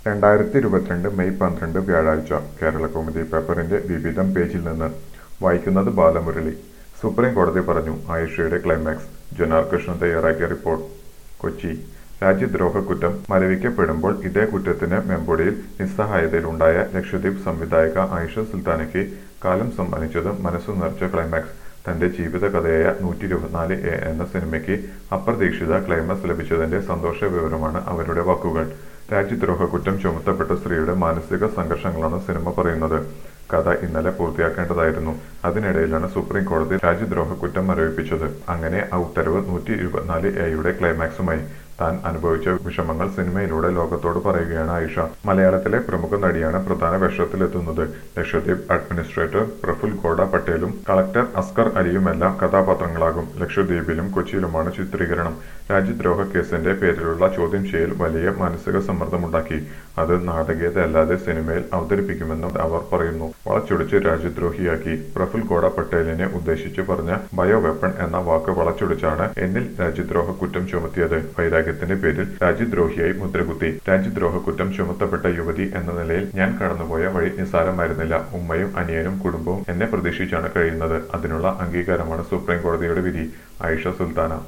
രണ്ടായിരത്തി ഇരുപത്തിരണ്ട് മെയ് പന്ത്രണ്ട് വ്യാഴാഴ്ച കേരളകൗമുദി പേപ്പറിന്റെ വിവിധം പേജിൽ നിന്ന് വായിക്കുന്നത് ബാലമുരളി സുപ്രീം കോടതി പറഞ്ഞു ആയിഷയുടെ ക്ലൈമാക്സ് ജനാർ കൃഷ്ണൻ തയ്യാറാക്കിയ റിപ്പോർട്ട് കൊച്ചി രാജ്യദ്രോഹ കുറ്റം മരവിക്കപ്പെടുമ്പോൾ ഇതേ കുറ്റത്തിന് മെമ്പൊടിയിൽ നിസ്സഹായതയിലുണ്ടായ ലക്ഷദ്വീപ് സംവിധായക ആയിഷ സുൽത്താനയ്ക്ക് കാലം സമ്മാനിച്ചത് മനസ്സു നിറച്ച ക്ലൈമാക്സ് തന്റെ ജീവിത കഥയായ നൂറ്റി ഇരുപത്തിനാല് എ എന്ന സിനിമയ്ക്ക് അപ്രതീക്ഷിത ക്ലൈമാക്സ് ലഭിച്ചതിന്റെ സന്തോഷ വിവരമാണ് അവരുടെ വാക്കുകൾ രാജ്യദ്രോഹ കുറ്റം ചുമത്തപ്പെട്ട സ്ത്രീയുടെ മാനസിക സംഘർഷങ്ങളാണ് സിനിമ പറയുന്നത് കഥ ഇന്നലെ പൂർത്തിയാക്കേണ്ടതായിരുന്നു അതിനിടയിലാണ് സുപ്രീം കോടതി രാജ്യദ്രോഹ കുറ്റം മരവിപ്പിച്ചത് അങ്ങനെ ആ ഉത്തരവ് നൂറ്റി ഇരുപത്തിനാല് എയുടെ ക്ലൈമാക്സുമായി താൻ അനുഭവിച്ച വിഷമങ്ങൾ സിനിമയിലൂടെ ലോകത്തോട് പറയുകയാണ് ആയിഷ മലയാളത്തിലെ പ്രമുഖ നടിയാണ് പ്രധാന വേഷത്തിലെത്തുന്നത് ലക്ഷദ്വീപ് അഡ്മിനിസ്ട്രേറ്റർ പ്രഫുൽ ഗോഡ പട്ടേലും കളക്ടർ അസ്കർ അലിയുമെല്ലാം കഥാപാത്രങ്ങളാകും ലക്ഷദ്വീപിലും കൊച്ചിയിലുമാണ് ചിത്രീകരണം രാജ്യദ്രോഹ കേസിന്റെ പേരിലുള്ള ചോദ്യം ചെയ്യൽ വലിയ മാനസിക സമ്മർദ്ദമുണ്ടാക്കി അത് നാടകീയതയല്ലാതെ സിനിമയിൽ അവതരിപ്പിക്കുമെന്നും അവർ പറയുന്നു വളച്ചൊടിച്ച് രാജ്യദ്രോഹിയാക്കി പ്രഫുൽ ഗോഡ പട്ടേലിനെ ഉദ്ദേശിച്ച് പറഞ്ഞ ബയോ വെപ്പൺ എന്ന വാക്ക് വളച്ചൊടിച്ചാണ് എന്നിൽ രാജ്യദ്രോഹ കുറ്റം ചുമത്തിയത് വൈരാഗ്യത്തിന്റെ പേരിൽ രാജ്യദ്രോഹിയായി മുദ്രകുത്തി രാജ്യദ്രോഹ കുറ്റം ചുമത്തപ്പെട്ട യുവതി എന്ന നിലയിൽ ഞാൻ കടന്നുപോയ വഴി നിസ്സാരമായിരുന്നില്ല ഉമ്മയും അനിയനും കുടുംബവും എന്നെ പ്രതീക്ഷിച്ചാണ് കഴിയുന്നത് അതിനുള്ള അംഗീകാരമാണ് സുപ്രീം കോടതിയുടെ വിധി ആയിഷ സുൽത്താന